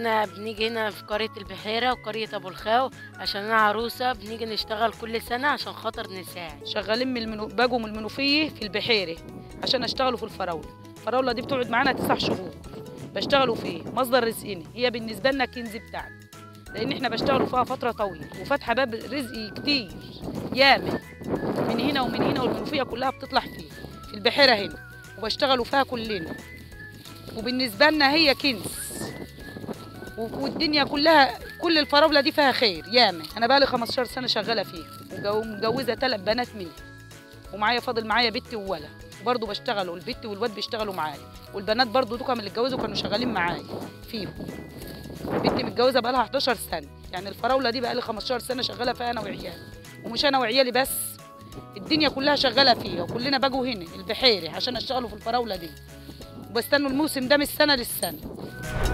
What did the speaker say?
انا بنيجي هنا في قريه البحيره وقريه ابو الخاو عشان انا عروسه بنيجي نشتغل كل سنه عشان خاطر نساعد شغالين من المنو... باجوا من المنوفيه في البحيره عشان اشتغلوا في الفراوله الفراوله دي بتقعد معانا تسع شهور بشتغلوا فيه مصدر رزقنا هي بالنسبه لنا الكنز بتاعنا لان احنا بشتغلوا فيها فتره طويله وفاتحه باب رزقي كتير ياما من هنا ومن هنا والمنوفيه كلها بتطلع فيه في البحيره هنا وبشتغلوا فيها كلنا وبالنسبه لنا هي كنز و- والدنيا كلها كل الفراوله دي فيها خير ياما انا بقالي 15 سنه شغاله فيها وجو- ومجوزه ثلاث بنات منها ومعايا فاضل معايا بنت وولد وبرضه بشتغلوا البت والواد بيشتغلوا معايا والبنات برضه دوكا من اللي اتجوزوا كانوا شغالين معايا فيهم بنتي متجوزه بقالها 11 سنه يعني الفراوله دي بقالي 15 سنه شغاله فيها انا وعيالي ومش انا وعيالي بس الدنيا كلها شغاله فيها وكلنا باجوا هنا البحيري عشان اشتغلوا في الفراوله دي وبستنوا الموسم ده من السنه للسنه